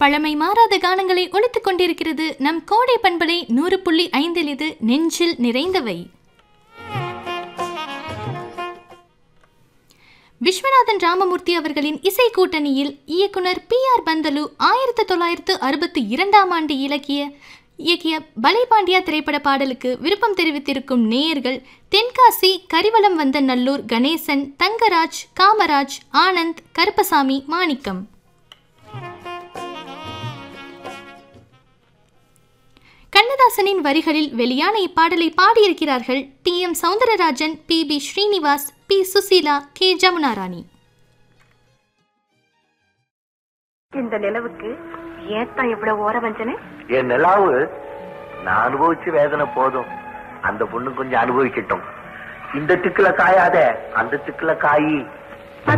பழமை மாறாத கானங்களை ஒழித்துக் கொண்டிருக்கிறது நம் கோடை பண்பலை நூறு புள்ளி ஐந்தில் இது நெஞ்சில் நிறைந்தவை விஸ்வநாதன் ராமமூர்த்தி அவர்களின் இசை கூட்டணியில் இயக்குனர் பி ஆர் பந்தலு ஆயிரத்தி தொள்ளாயிரத்து அறுபத்தி இரண்டாம் ஆண்டு இலக்கிய இயக்கிய பலைபாண்டியா திரைப்பட பாடலுக்கு விருப்பம் தெரிவித்திருக்கும் நேயர்கள் தென்காசி கரிவலம் வந்த நல்லூர் கணேசன் தங்கராஜ் காமராஜ் ஆனந்த் கருப்பசாமி மாணிக்கம் கண்ணதாசனின் வரிகளில் வெளியான இப்பாடலை பாடியிருக்கிறார்கள் T M Soundararajan P B Srinivas P Susheela K Jamuna Rani இந்த நிலவுக்கு ஏத்தான் இவ்வளவு ஓர வஞ்சனை என் நிலாவு நான் அனுபவிச்சு வேதனை போதும் அந்த பொண்ணு கொஞ்சம் அனுபவிக்கட்டும் இந்த திக்குல காயாத அந்த திக்குல காயி